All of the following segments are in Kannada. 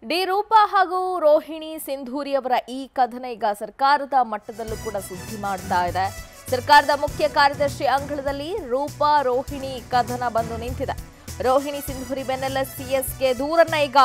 ಡಿ ರೂಪಾ ಹಾಗೂ ರೋಹಿಣಿ ಸಿಂಧೂರಿ ಅವರ ಈ ಕಥನ ಈಗ ಸರ್ಕಾರದ ಮಟ್ಟದಲ್ಲೂ ಕೂಡ ಸುದ್ದಿ ಮಾಡ್ತಾ ಇದೆ ಸರ್ಕಾರದ ಮುಖ್ಯ ಕಾರ್ಯದರ್ಶಿ ಅಂಗಳದಲ್ಲಿ ರೂಪಾ ರೋಹಿಣಿ ಕಥನ ಬಂದು ನಿಂತಿದೆ ರೋಹಿಣಿ ಸಿಂಧೂರಿ ಬೆನ್ನಲ್ಲ ಸಿಎಸ್ಗೆ ದೂರನ್ನ ಈಗ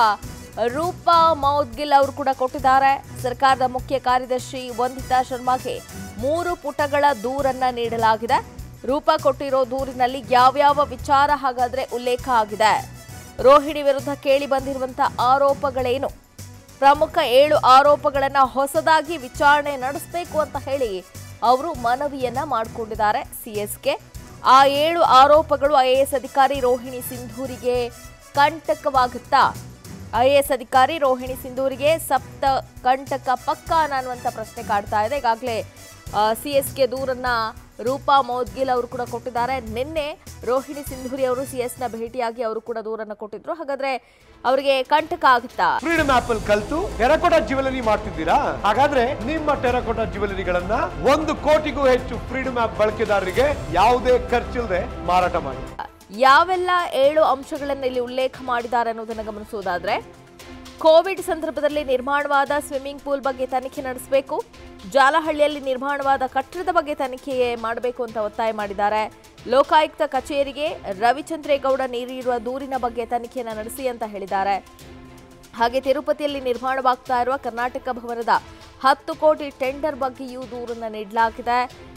ರೂಪಾ ಮೌದ್ಗಿಲ್ ಅವರು ಕೂಡ ಕೊಟ್ಟಿದ್ದಾರೆ ಸರ್ಕಾರದ ಮುಖ್ಯ ಕಾರ್ಯದರ್ಶಿ ವಂದಿತಾ ಶರ್ಮಾಗೆ ಮೂರು ಪುಟಗಳ ದೂರನ್ನ ನೀಡಲಾಗಿದೆ ರೂಪಾ ಕೊಟ್ಟಿರೋ ದೂರಿನಲ್ಲಿ ಯಾವ್ಯಾವ ವಿಚಾರ ಹಾಗಾದ್ರೆ ಉಲ್ಲೇಖ ಆಗಿದೆ ರೋಹಿಣಿ ವಿರುದ್ಧ ಕೇಳಿ ಬಂದಿರುವಂತಹ ಆರೋಪಗಳೇನು ಪ್ರಮುಖ ಏಳು ಆರೋಪಗಳನ್ನ ಹೊಸದಾಗಿ ವಿಚಾರಣೆ ನಡೆಸಬೇಕು ಅಂತ ಹೇಳಿ ಅವರು ಮನವಿಯನ್ನ ಮಾಡಿಕೊಂಡಿದ್ದಾರೆ ಸಿಎಸ್ಗೆ ಆ ಏಳು ಆರೋಪಗಳು ಐಎಎಸ್ ಅಧಿಕಾರಿ ರೋಹಿಣಿ ಸಿಂಧೂರಿಗೆ ಕಂಟಕವಾಗುತ್ತಾ ಐಎಎಸ್ ಅಧಿಕಾರಿ ರೋಹಿಣಿ ಸಿಂಧೂರಿಗೆ ಸಪ್ತ ಕಂಟಕ ಪಕ್ಕ ಅನ್ನುವಂಥ ಪ್ರಶ್ನೆ ಕಾಡ್ತಾ ಇದೆ ಈಗಾಗಲೇ ಸಿಎಸ್ಗೆ ದೂರನ್ನ ರೂಪಾ ಮೌದ್ಗಿಲ್ ಅವರು ಕೂಡ ಕೊಟ್ಟಿದ್ದಾರೆ ನಿನ್ನೆ ರೋಹಿಣಿ ಸಿಂಧೂರಿ ಅವರು ಸಿಎಸ್ನ ಭೇಟಿಯಾಗಿ ಅವರು ಕೂಡ ದೂರನ್ನ ಕೊಟ್ಟಿದ್ರು ಹಾಗಾದ್ರೆ ಅವರಿಗೆ ಕಂಟಕ ಆಗುತ್ತಾ ಫ್ರೀಡಮ್ ಆಪ್ ಅಲ್ಲಿ ಕಲ್ತು ಟೆರಕೋಟಾ ಜ್ಯುವೆಲರಿ ಮಾಡ್ತಿದ್ದೀರಾ ಹಾಗಾದ್ರೆ ನಿಮ್ಮ ಟೆರಕೋಟಾ ಜ್ಯುವೆಲರಿಗಳನ್ನ ಒಂದು ಕೋಟಿಗೂ ಹೆಚ್ಚು ಫ್ರೀಡಮ್ ಆಪ್ ಬಳಕೆದಾರರಿಗೆ ಯಾವುದೇ ಖರ್ಚಿಲ್ಲದೆ ಮಾರಾಟ ಮಾಡಿ ಯಾವೆಲ್ಲ ಏಳು ಅಂಶಗಳನ್ನು ಇಲ್ಲಿ ಉಲ್ಲೇಖ ಮಾಡಿದ್ದಾರೆ ಅನ್ನೋದನ್ನು ಗಮನಿಸುವುದಾದ್ರೆ ಕೋವಿಡ್ ಸಂದರ್ಭದಲ್ಲಿ ನಿರ್ಮಾಣವಾದ ಸ್ವಿಮ್ಮಿಂಗ್ ಪೂಲ್ ಬಗ್ಗೆ ತನಿಖೆ ನಡೆಸಬೇಕು ಜಾಲಹಳ್ಳಿಯಲ್ಲಿ ನಿರ್ಮಾಣವಾದ ಕಟ್ಟಡದ ಬಗ್ಗೆ ತನಿಖೆ ಮಾಡಬೇಕು ಅಂತ ಒತ್ತಾಯ ಮಾಡಿದ್ದಾರೆ ಲೋಕಾಯುಕ್ತ ಕಚೇರಿಗೆ ರವಿಚಂದ್ರೇಗೌಡ ನೀಡಿರುವ ದೂರಿನ ಬಗ್ಗೆ ತನಿಖೆಯನ್ನು ನಡೆಸಿ ಅಂತ ಹೇಳಿದ್ದಾರೆ ಹಾಗೆ ತಿರುಪತಿಯಲ್ಲಿ ನಿರ್ಮಾಣವಾಗ್ತಾ ಇರುವ ಕರ್ನಾಟಕ ಭವನದ ಹತ್ತು ಕೋಟಿ ಟೆಂಡರ್ ಬಗ್ಗೆಯೂ ದೂರನ್ನು ನೀಡಲಾಗಿದೆ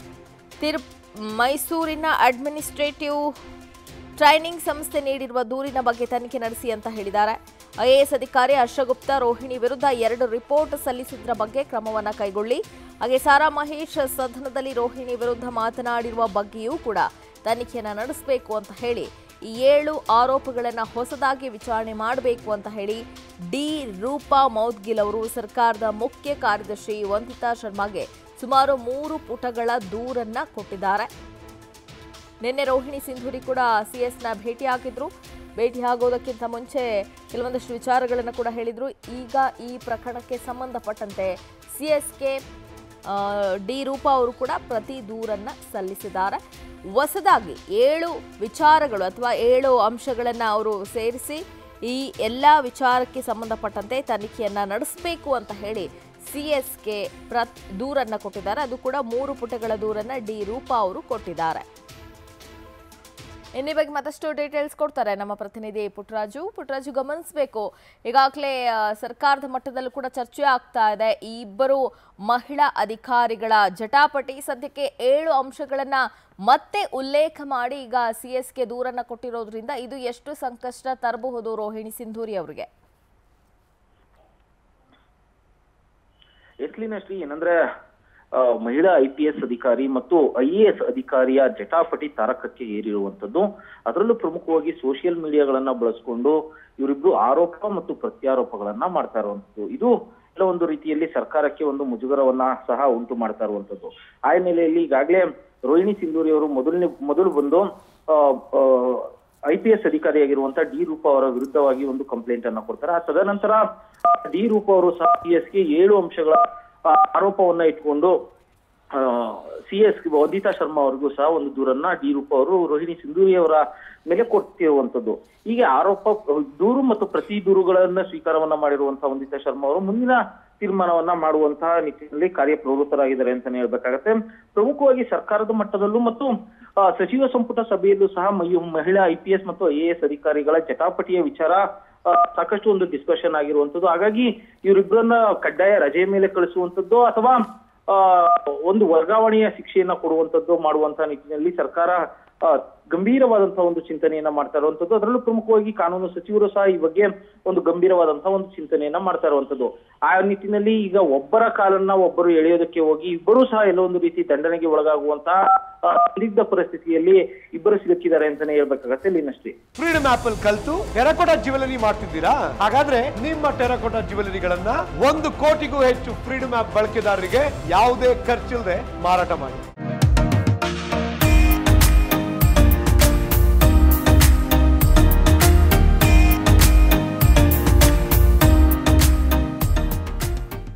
ತಿರು ಮೈಸೂರಿನ ಅಡ್ಮಿನಿಸ್ಟ್ರೇಟಿವ್ ಟ್ರೈನಿಂಗ್ ಸಂಸ್ಥೆ ನೀಡಿರುವ ದೂರಿನ ಬಗ್ಗೆ ತನಿಖೆ ನಡೆಸಿ ಅಂತ ಹೇಳಿದ್ದಾರೆ ಐಎಎಸ್ ಅಧಿಕಾರಿ ಹರ್ಷಗುಪ್ತ ರೋಹಿಣಿ ವಿರುದ್ಧ ಎರಡು ರಿಪೋರ್ಟ್ ಸಲ್ಲಿಸಿದ್ರ ಬಗ್ಗೆ ಕ್ರಮವನ್ನು ಕೈಗೊಳ್ಳಿ ಹಾಗೆ ಸಾರಾ ಮಹೇಶ್ ಸದನದಲ್ಲಿ ರೋಹಿಣಿ ವಿರುದ್ಧ ಮಾತನಾಡಿರುವ ಬಗ್ಗೆಯೂ ಕೂಡ ತನಿಖೆಯನ್ನು ನಡೆಸಬೇಕು ಅಂತ ಹೇಳಿ ಈ ಏಳು ಆರೋಪಗಳನ್ನು ಹೊಸದಾಗಿ ವಿಚಾರಣೆ ಮಾಡಬೇಕು ಅಂತ ಹೇಳಿ ಡಿ ರೂಪಾ ಮೌದ್ಗಿಲ್ ಅವರು ಸರ್ಕಾರದ ಮುಖ್ಯ ಕಾರ್ಯದರ್ಶಿ ವಂದಿತಾ ಶರ್ಮಾಗೆ ಸುಮಾರು ಮೂರು ಪುಟಗಳ ದೂರನ್ನ ಕೊಟ್ಟಿದ್ದಾರೆ ನಿನ್ನೆ ರೋಹಿಣಿ ಸಿಂಧೂರಿ ಕೂಡ ಸಿಎಸ್ನ ಭೇಟಿಯಾಗಿದ್ರು ಭೇಟಿಯಾಗೋದಕ್ಕಿಂತ ಮುಂಚೆ ಕೆಲವೊಂದಷ್ಟು ವಿಚಾರಗಳನ್ನು ಕೂಡ ಹೇಳಿದ್ರು ಈಗ ಈ ಪ್ರಕರಣಕ್ಕೆ ಸಂಬಂಧಪಟ್ಟಂತೆ ಸಿಎಸ್ಗೆ ಡಿ ರೂಪಾ ಅವರು ಕೂಡ ಪ್ರತಿ ದೂರನ್ನ ಸಲ್ಲಿಸಿದ್ದಾರೆ ಹೊಸದಾಗಿ ಏಳು ವಿಚಾರಗಳು ಅಥವಾ ಏಳು ಅಂಶಗಳನ್ನು ಅವರು ಸೇರಿಸಿ ಈ ಎಲ್ಲ ವಿಚಾರಕ್ಕೆ ಸಂಬಂಧಪಟ್ಟಂತೆ ತನಿಖೆಯನ್ನ ನಡೆಸಬೇಕು ಅಂತ ಹೇಳಿ ಸಿಎಸ್ಗೆ ಪ್ರ ದೂರನ್ನ ಕೊಟ್ಟಿದ್ದಾರೆ ಅದು ಕೂಡ ಮೂರು ಪುಟಗಳ ದೂರನ್ನ ಡಿ ರೂಪಾ ಅವರು ಕೊಟ್ಟಿದ್ದಾರೆ ಇನ್ನಿ ಬಗ್ಗೆ ಮತ್ತಷ್ಟು ಡೀಟೇಲ್ಸ್ ಕೊಡ್ತಾರೆ ನಮ್ಮ ಪ್ರತಿನಿಧಿ ಪುಟ್ಟರಾಜು ಪುಟ್ಟರಾಜು ಗಮನಿಸಬೇಕು ಈಗಾಗಲೇ ಆ, ಸರ್ಕಾರದ ಮಟ್ಟದಲ್ಲೂ ಕೂಡ ಚರ್ಚೆ ಆಗ್ತಾ ಇದೆ ಈ ಇಬ್ಬರು ಮಹಿಳಾ ಅಧಿಕಾರಿಗಳ ಜಟಾಪಟಿ ಸದ್ಯಕ್ಕೆ ಏಳು ಅಂಶಗಳನ್ನ ಮತ್ತೆ ಉಲ್ಲೇಖ ಮಾಡಿ ಈಗ ಸಿ ಎಸ್ಗೆ ದೂರನ್ನ ಕೊಟ್ಟಿರೋದ್ರಿಂದ ಇದು ಎಷ್ಟು ಸಂಕಷ್ಟ ತರಬಹುದು ರೋಹಿಣಿ ಸಿಂಧೂರಿ ಅವರಿಗೆ ಎಸ್ಲಿನಶ್ರೀ ಏನಂದ್ರೆ ಆ, ಮಹಿಳಾ ಐ ಪಿ ಎಸ್ ಅಧಿಕಾರಿ ಮತ್ತು ಐ ಎ ಎಸ್ ಅಧಿಕಾರಿಯ ಜಟಾಪಟಿ ತಾರಕಕ್ಕೆ ಏರಿರುವಂತದ್ದು ಅದರಲ್ಲೂ ಪ್ರಮುಖವಾಗಿ ಸೋಷಿಯಲ್ ಮೀಡಿಯಾಗಳನ್ನ ಬಳಸಿಕೊಂಡು ಇವರಿಬ್ರು ಆರೋಪ ಮತ್ತು ಪ್ರತ್ಯಾರೋಪಗಳನ್ನ ಮಾಡ್ತಾ ಇರುವಂತದ್ದು ಇದು ಕೆಲವೊಂದು ರೀತಿಯಲ್ಲಿ ಸರ್ಕಾರಕ್ಕೆ ಒಂದು ಮುಜುಗರವನ್ನ ಸಹ ಉಂಟು ಮಾಡ್ತಾ ಇರುವಂತದ್ದು ಆ ಹಿನ್ನೆಲೆಯಲ್ಲಿ ಈಗಾಗಲೇ ರೋಹಿಣಿ ಸಿಂಧೂರಿ ಅವರು ಮೊದಲನೇ ಮೊದಲು ಬಂದು ಐ ಪಿ ಎಸ್ ಅಧಿಕಾರಿಯಾಗಿರುವಂತಹ ಡಿ ರೂಪಾ ಅವರ ವಿರುದ್ಧವಾಗಿ ಒಂದು ಕಂಪ್ಲೇಂಟ್ ಅನ್ನ ಕೊಡ್ತಾರೆ ಆ ತದನಂತರ ಡಿ ರೂಪಾ ಅವರು ಸಹ ಪಿ ಗೆ ಏಳು ಅಂಶಗಳ ಆ, ಆರೋಪವನ್ನ ಇಟ್ಕೊಂಡು ಸಿ ಎಸ್ ವಂದಿತಾ ಶರ್ಮಾ ಅವರಿಗೂ ಸಹ ಒಂದು ದೂರನ್ನ ಡಿ ರೂಪ ಅವರು ರೋಹಿಣಿ ಸಿಂಧೂರಿ ಅವರ ಮೇಲೆ ಕೊಡ್ತಿರುವಂತದ್ದು ಹೀಗೆ ಆರೋಪ ದೂರು ಮತ್ತು ಪ್ರತಿ ದೂರುಗಳನ್ನ ಸ್ವೀಕಾರವನ್ನ ಮಾಡಿರುವಂತಹ ವಂದಿತಾ ಶರ್ಮಾ ಅವರು ಮುಂದಿನ ತೀರ್ಮಾನವನ್ನ ಮಾಡುವಂತಹ ನಿಟ್ಟಿನಲ್ಲಿ ಕಾರ್ಯಪ್ರವೃತ್ತರಾಗಿದ್ದಾರೆ ಅಂತಾನೆ ಹೇಳ್ಬೇಕಾಗತ್ತೆ ಪ್ರಮುಖವಾಗಿ ಸರ್ಕಾರದ ಮಟ್ಟದಲ್ಲೂ ಮತ್ತು ಆ, ಸಚಿವ ಸಂಪುಟ ಸಭೆಯಲ್ಲೂ ಸಹ ಮಹಿ- ಮಹಿಳಾ ಐ ಪಿ ಎಸ್ ಮತ್ತು ಐ ಎ ಎಸ್ ಅಧಿಕಾರಿಗಳ ಜಟಾಪಟಿಯ ವಿಚಾರ ಆ, ಸಾಕಷ್ಟು ಒಂದು ಡಿಸ್ಕಷನ್ ಆಗಿರುವಂತದ್ದು ಹಾಗಾಗಿ ಇವರಿಬ್ಬರನ್ನ ಕಡ್ಡಾಯ ರಜೆ ಮೇಲೆ ಕಳಿಸುವಂತದ್ದು ಅಥವಾ ಆ, ಒಂದು ವರ್ಗಾವಣೆಯ ಶಿಕ್ಷೆಯನ್ನ ಕೊಡುವಂತದ್ದು ಮಾಡುವಂತಹ ನಿಟ್ಟಿನಲ್ಲಿ ಸರ್ಕಾರ ಆ, ಗಂಭೀರವಾದಂತಹ ಒಂದು ಚಿಂತನೆಯನ್ನ ಮಾಡ್ತಾ ಇರುವಂತದ್ದು ಅದರಲ್ಲೂ ಪ್ರಮುಖವಾಗಿ ಕಾನೂನು ಸಚಿವರು ಸಹ ಈ ಬಗ್ಗೆ ಒಂದು ಗಂಭೀರವಾದಂತಹ ಒಂದು ಚಿಂತನೆಯನ್ನ ಮಾಡ್ತಾ ಇರುವಂತದ್ದು ಆ ನಿಟ್ಟಿನಲ್ಲಿ ಈಗ ಒಬ್ಬರ ಕಾಲನ್ನ ಒಬ್ಬರು ಎಳೆಯೋದಕ್ಕೆ ಹೋಗಿ ಇಬ್ಬರೂ ಸಹ ಎಲ್ಲೋ ಒಂದು ರೀತಿ ದಂಡನೆಗೆ ಒಳಗಾಗುವಂತಹ ಆ, ಸಂದಿಗ್ಧ ಪರಿಸ್ಥಿತಿಯಲ್ಲಿ ಇಬ್ಬರು ಸಿಲುಕಿದ್ದಾರೆ ಅಂತಾನೆ ಹೇಳ್ಬೇಕಾಗತ್ತೆ ಲೀನಶ್ರೀ ಫ್ರೀಡಮ್ ಆಪ್ ಅಲ್ಲಿ ಕಲ್ತು ಟೆರಕೋಟಾ ಜ್ಯುವೆಲರಿ ಮಾಡ್ತಿದ್ದೀರಾ ಹಾಗಾದ್ರೆ ನಿಮ್ಮ ಟೆರಕೋಟಾ ಜ್ಯುವೆಲರಿಗಳನ್ನ ಒಂದು ಕೋಟಿಗೂ ಹೆಚ್ಚು ಫ್ರೀಡಮ್ ಆಪ್ ಬಳಕೆದಾರರಿಗೆ ಯಾವುದೇ ಖರ್ಚಿಲ್ಲದೆ ಮಾರಾಟ ಮಾಡಿ